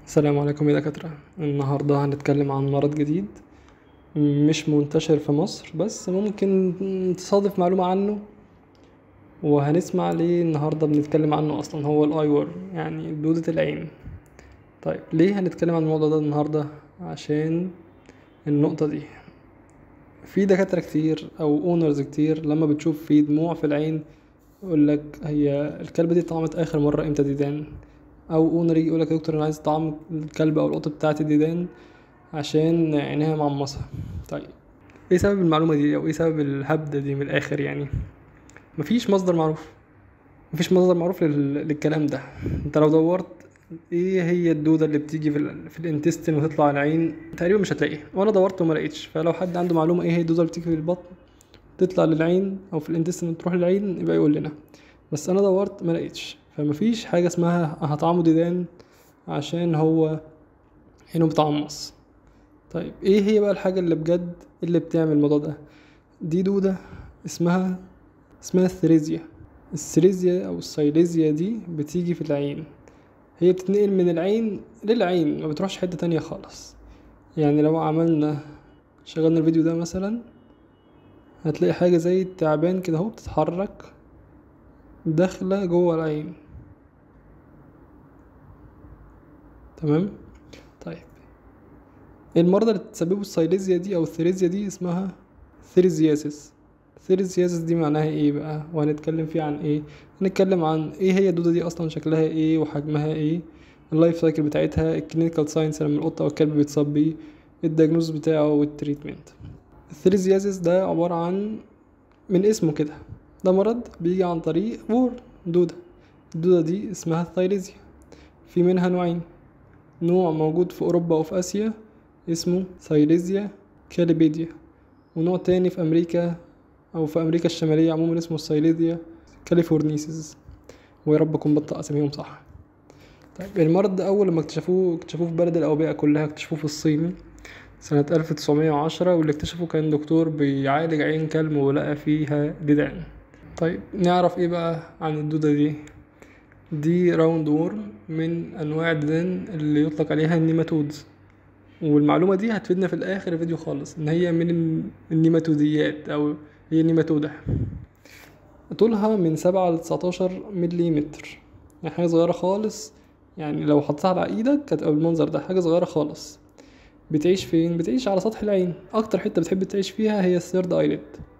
السلام عليكم يا دكاترة النهاردة هنتكلم عن مرض جديد مش منتشر في مصر بس ممكن تصادف معلومة عنه وهنسمع ليه النهاردة بنتكلم عنه أصلا هو الآي وورم يعني دودة العين طيب ليه هنتكلم عن الموضوع ده النهاردة عشان النقطة دي في دكاترة كتير أو اونرز كتير لما بتشوف في دموع في العين يقولك هي الكلبة دي طعمت آخر مرة امتى ديدان او اونر يجي يقولك يا دكتور انا عايز طعم الكلب او القطه بتاعتي ديدان عشان عينيها معمصه طيب ايه سبب المعلومه دي او ايه سبب الهبده دي من الاخر يعني مفيش مصدر معروف مفيش مصدر معروف لل... للكلام ده انت لو دورت ايه هي الدوده اللي بتيجي في, ال... في الانتستين وتطلع على العين تقريبا مش هتلاقيها وانا دورت وما لقيتش فلو حد عنده معلومه ايه هي الدوده اللي بتيجي في البطن تطلع للعين او في الانتستين وتروح للعين يبقى يقول لنا بس انا دورت ما لقيتش فمفيش حاجة اسمها هطعمه ديدان عشان هو عينه بتعمص طيب ايه هي بقى الحاجة اللي بجد اللي بتعمل الموضوع ده دي دودة اسمها اسمها الثريزيا الثريزيا او السيليزيا دي بتيجي في العين هي بتتنقل من العين للعين ما بتروحش حتة تانية خالص يعني لو عملنا شغلنا الفيديو ده مثلا هتلاقي حاجة زي التعبان كده اهو بتتحرك داخلة جوه العين تمام طيب المرضى اللي تسببه السيليزيا دي او الثيريزيا دي اسمها ثيريزياسيس ثيريزياسيس دي معناها ايه بقى وهنتكلم فيه عن ايه هنتكلم عن ايه هي الدودة دي اصلا شكلها ايه وحجمها ايه اللايف سايكل بتاعتها الكلينيكال ساينس لما القطة او الكلب بيتصاب بيه الدياجنوز بتاعه والتريتمنت الثيريزياسيس ده عبارة عن من اسمه كده ده مرض بيجي عن طريق وور دودة الدودة دي اسمها الثايليزيا في منها نوعين نوع موجود في أوروبا وفي آسيا اسمه ثايليزيا كاليبيديا ونوع تاني في أمريكا أو في أمريكا الشمالية عموما اسمه الثايليزيا كاليفورنيسيس ويا رب أكون بنطق أساميهم صح طيب المرض ده أول لما اكتشفوه اكتشفوه في بلد الأوبئة كلها اكتشفوه في الصين سنة ألف تسعمية وعشرة واللي اكتشفه كان دكتور بيعالج عين كلب ولقى فيها ديدان طيب نعرف ايه بقى عن الدودة دي دي راوند وورم من انواع الديدان اللي يطلق عليها النيماتودز والمعلومة دي هتفيدنا في الاخر الفيديو خالص ان هي من النيماتوديات او هي نيماتودة طولها من سبعة لتسعتاشر مليمتر يعني حاجة صغيرة خالص يعني لو حطيتها على ايدك هتبقى بالمنظر ده حاجة صغيرة خالص بتعيش فين بتعيش على سطح العين اكتر حتة بتحب تعيش فيها هي الثيرد ايلid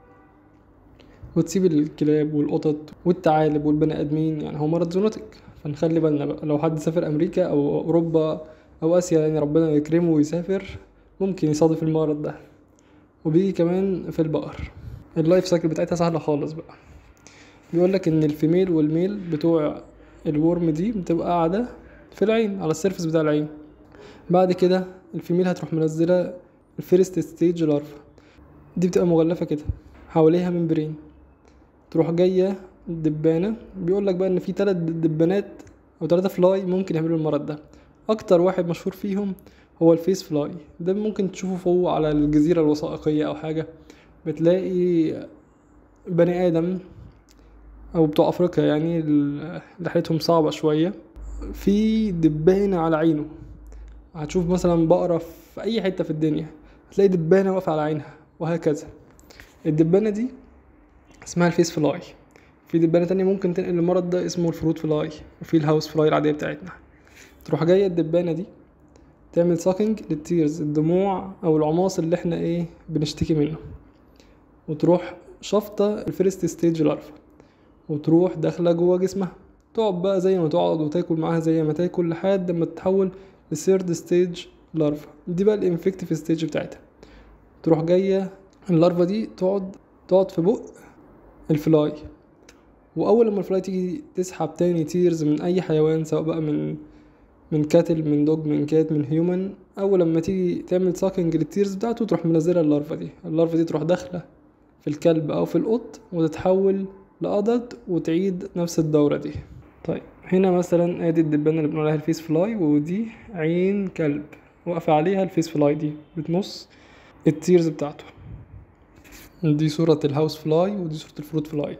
وتسيب الكلاب والقطط والثعالب والبني ادمين يعني هو مرض زونوتيك فنخلي بالنا بقى لو حد سافر امريكا او اوروبا او اسيا يعني ربنا يكرمه ويسافر ممكن يصادف المرض ده وبيجي كمان في البقر اللايف سايكل بتاعتها سهله خالص بقى بيقول لك ان الفيميل والميل بتوع الورم دي بتبقى قاعده في العين على السيرفس بتاع العين بعد كده الفيميل هتروح منزله الفيرست ستيج لارفا دي بتبقى مغلفه كده حواليها ممبرين تروح جايه الدبانه بيقول لك بقى ان في ثلاث دبانات او ثلاثه فلاي ممكن يعملوا المرض ده اكتر واحد مشهور فيهم هو الفيس فلاي ده ممكن تشوفه فوق على الجزيره الوثائقيه او حاجه بتلاقي بني ادم او بتوع افريقيا يعني اللي حالتهم صعبه شويه في دبانه على عينه هتشوف مثلا بقره في اي حته في الدنيا هتلاقي دبانه واقفه على عينها وهكذا الدبانه دي اسمها الفيس فلاي في دبانة تانية ممكن تنقل المرض ده اسمه الفروت فلاي وفي الهاوس فلاي العادية بتاعتنا تروح جاية الدبانة دي تعمل ساكنج للتيرز الدموع او العماص اللي احنا ايه بنشتكي منه وتروح شفطة الفيرست ستيج لارفا وتروح داخلة جوه جسمها تقعد بقى زي ما تقعد وتاكل معاها زي ما تاكل لحد ما تتحول لثيرد ستيج لارفا دي بقى الانفكتيف ستيج بتاعتها تروح جاية اللارفا دي تقعد تقعد في بق الفلاي واول لما الفلاي تيجي تسحب تاني تيرز من اي حيوان سواء بقى من من كاتل من دوج من كات من هيومن اول لما تيجي تعمل ساكنج للتيرز بتاعته تروح منزلها اللارفا دي اللارفا دي تروح داخله في الكلب او في القط وتتحول لأدلت وتعيد نفس الدورة دي طيب هنا مثلا ادي الدبانة اللي بنقول عليها الفيس فلاي ودي عين كلب واقفة عليها الفيس فلاي دي بتمص التيرز بتاعته دي صورة الهاوس فلاي ودي صورة الفروت فلاي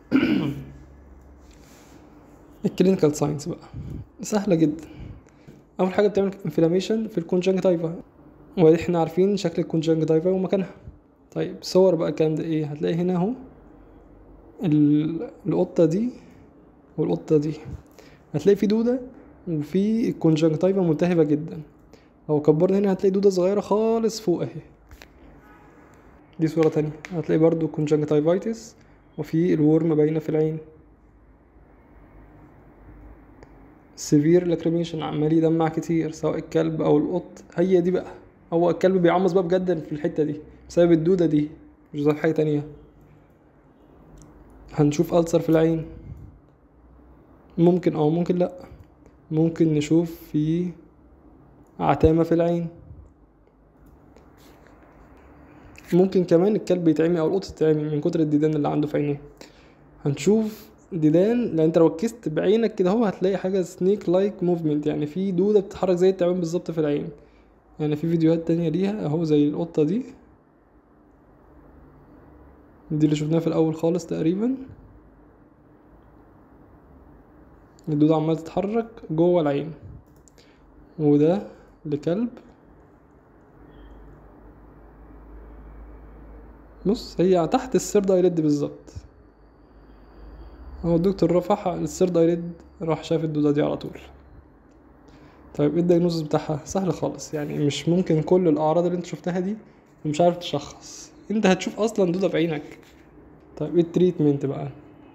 الكلينيكال ساينس بقى سهلة جدا اول حاجه بتعمل انفلاميشن في الكونجنكتيفا واحنا عارفين شكل الكونجنكتيفا ومكانها طيب صور بقى الكلام ده ايه هتلاقي هنا اهو ال- القطه دي والقطه دي هتلاقي في دوده وفي الكونجنكتيفا ملتهبه جدا لو كبرنا هنا هتلاقي دوده صغيره خالص فوق اهي دي صوره تانية هتلاقي برضو كونجنكتيفايتس وفي الورم باينه في العين سيفير لاكريميشن عمال يدمع كتير سواء الكلب او القط هي دي بقى هو الكلب بيعمص بقى بجد في الحته دي بسبب الدوده دي مش بسبب حاجه تانية هنشوف ألسر في العين ممكن او ممكن لا ممكن نشوف في عتامة في العين ممكن كمان الكلب يتعمي او القط يتعمي من كتر الديدان اللي عنده في عينيه هنشوف ديدان لان انت لو ركزت بعينك كده اهو هتلاقي حاجه سنيك لايك موفمنت يعني في دوده بتتحرك زي التعبان بالظبط في العين يعني في فيديوهات تانية ليها اهو زي القطه دي دي اللي شفناها في الاول خالص تقريبا الدودة عمالة تتحرك جوه العين وده لكلب بص هي تحت السيرد ايليد بالظبط هو الدكتور رفعها السيرد ايليد راح شاف الدودة دي على طول طيب ايه الدايجنوزس بتاعها سهل خالص يعني مش ممكن كل الاعراض اللي انت شفتها دي ومش عارف تشخص انت هتشوف اصلا دودة بعينك طيب ايه التريتمنت بقى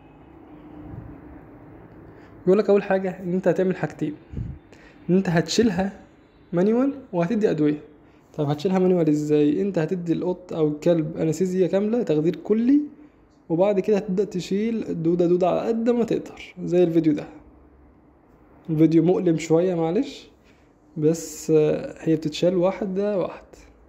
بيقول لك اول حاجه ان انت هتعمل حاجتين ان انت هتشيلها مانيوال وهتدي ادويه طب هتشيلها مانيوال ازاي انت هتدي القط او الكلب انستيزيا كامله تخدير كلي وبعد كده هتبدا تشيل دوده دوده على قد ما تقدر زي الفيديو ده الفيديو مؤلم شويه معلش بس آه، هي بتتشال واحده واحده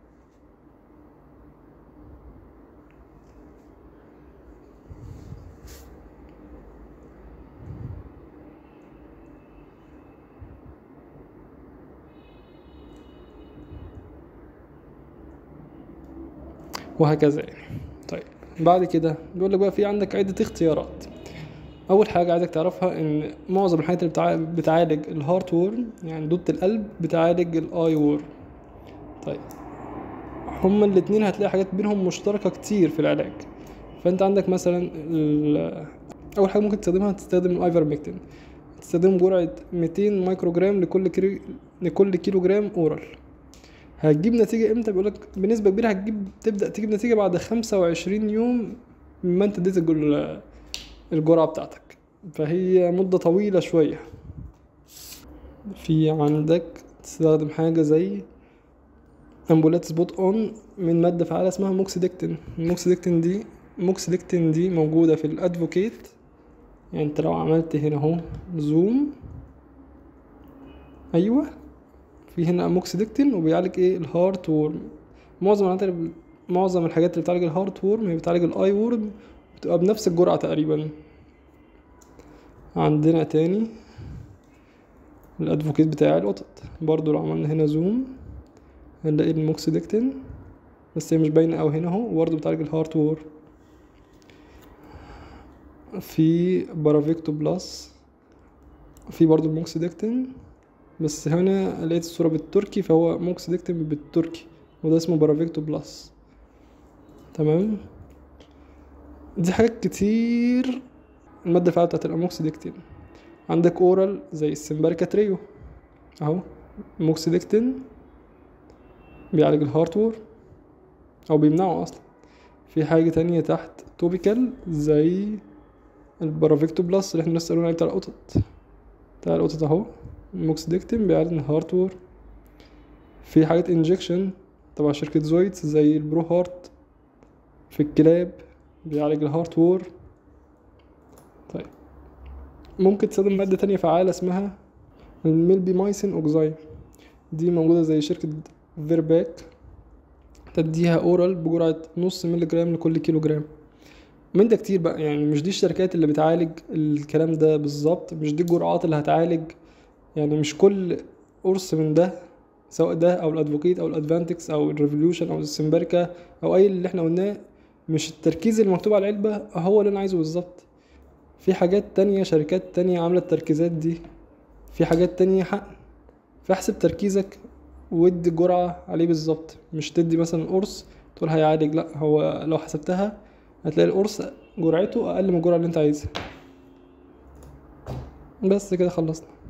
وهكذا يعني طيب بعد كده بيقول لك بقى في عندك عدة اختيارات أول حاجة عايزك تعرفها إن معظم الحاجات اللي بتع- بتعالج الهارت وورم يعني دودة القلب بتعالج الآي وورم طيب هما الاتنين هتلاقي حاجات بينهم مشتركة كتير في العلاج فأنت عندك مثلا ال- أول حاجة ممكن تستخدمها تستخدم الأيفرمكتين تستخدم جرعة 200 مايكرو جرام لكل كيلو لكل كيلو جرام أورال هتجيب نتيجة امتى بيقولك بنسبة كبيرة هتجيب تبدأ تجيب نتيجة بعد خمسة وعشرين يوم مما انت اديت الجل- الجرعة بتاعتك فهي مدة طويلة شوية في عندك تستخدم حاجة زي امبولات سبوت اون من مادة فعالة اسمها موكسيدكتين الموكسيدكتين دي موكسيدكتين دي موجودة في الادفوكيت يعني انت لو عملت هنا اهو زوم ايوه في هنا اموكسيدكتين وبيعالج ايه الهارت وورم معظم الحاجات اللي معظم الحاجات اللي بتعالج الهارت وورم هي بتعالج الاي وورم بتبقى بنفس الجرعة تقريبا عندنا تاني الادفوكيت بتاع القطط برضو لو عملنا هنا زوم هنلاقي الموكسيدكتين بس هي مش باينة اوي هنا اهو وبرضه بتعالج الهارت وورم في بارافيكتو بلس في برضه الموكسيدكتين بس هنا لقيت الصورة بالتركي فهو موكسيدكتين بالتركي وده اسمه بارافيكتو بلس تمام دي حاجات كتير المادة الفعالة بتاعت الأموكسيدكتين عندك أورال زي السمباركا تريو أهو موكسيدكتين بيعالج الهارت وور أو بيمنعه أصلا في حاجة تانية تحت توبيكال زي البارافيكتو بلس اللي احنا لسه قلنا عليه بتاع القطط بتاع القطط اهو موكسيدكتين بيعالج الهارت وور في حاجات انجكشن تبع شركة زويتس زي البرو هارت في الكلاب بيعالج الهارت وور طيب ممكن تستخدم مادة تانية فعالة اسمها الميلبيمايسين اوكزايم دي موجودة زي شركة فيرباك تديها اورال بجرعة نص مللي جرام لكل كيلو جرام من ده كتير بقى يعني مش دي الشركات اللي بتعالج الكلام ده بالظبط مش دي الجرعات اللي هتعالج يعني مش كل قرص من ده سواء ده او الادفوكيت او الادفانتكس او الريفوليوشن او السمبركا او اي اللي احنا قلناه مش التركيز اللي مكتوب على العلبة هو اللي انا عايزه بالظبط في حاجات تانية شركات تانية عاملة التركيزات دي في حاجات تانية حقن فاحسب تركيزك وادي الجرعة عليه بالظبط مش تدي مثلا قرص تقول هيعالج لا هو لو حسبتها هتلاقي القرص جرعته اقل من الجرعة اللي انت عايزها بس كده خلصنا